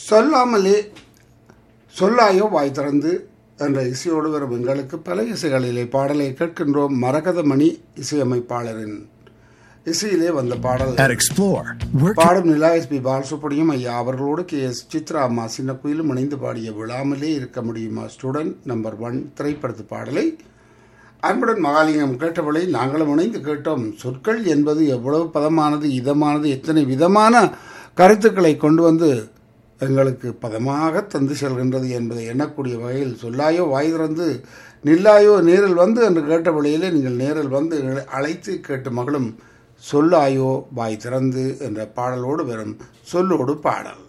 சொல்லாமலே சொல்லாயோ வாய் திறந்து என்ற இசையோடு வரும் எங்களுக்கு பல இசைகளிலே பாடலை கேட்கின்றோம் மரகதமணி இசையமைப்பாளரின் இசையிலே வந்த பாடல் At Explore, we're பாடும் நிலா எஸ் பி பாலசுப்ரமணியம் ஐயா அவர்களோடு கே எஸ் சித்ரா அம்மா சின்ன குயிலும் இணைந்து பாடிய விழாமலே இருக்க முடியுமா ஸ்டூடெண்ட் நம்பர் ஒன் திரைப்படத்து பாடலை அன்புடன் மகாலிங்கம் கேட்டவளை நாங்களும் இணைந்து கேட்டோம் சொற்கள் என்பது எவ்வளவு பதமானது இதமானது எத்தனை விதமான கருத்துக்களை கொண்டு வந்து எங்களுக்கு பதமாக தந்து செல்கின்றது என்பதை எண்ணக்கூடிய வகையில் சொல்லாயோ வாய் திறந்து நில்லாயோ நேரில் வந்து என்று கேட்ட வழியிலே நீங்கள் நேரில் வந்து எங்களை அழைத்து கேட்டு மகளும் சொல்லாயோ வாய் திறந்து என்ற பாடலோடு வரும் சொல்லோடு பாடல்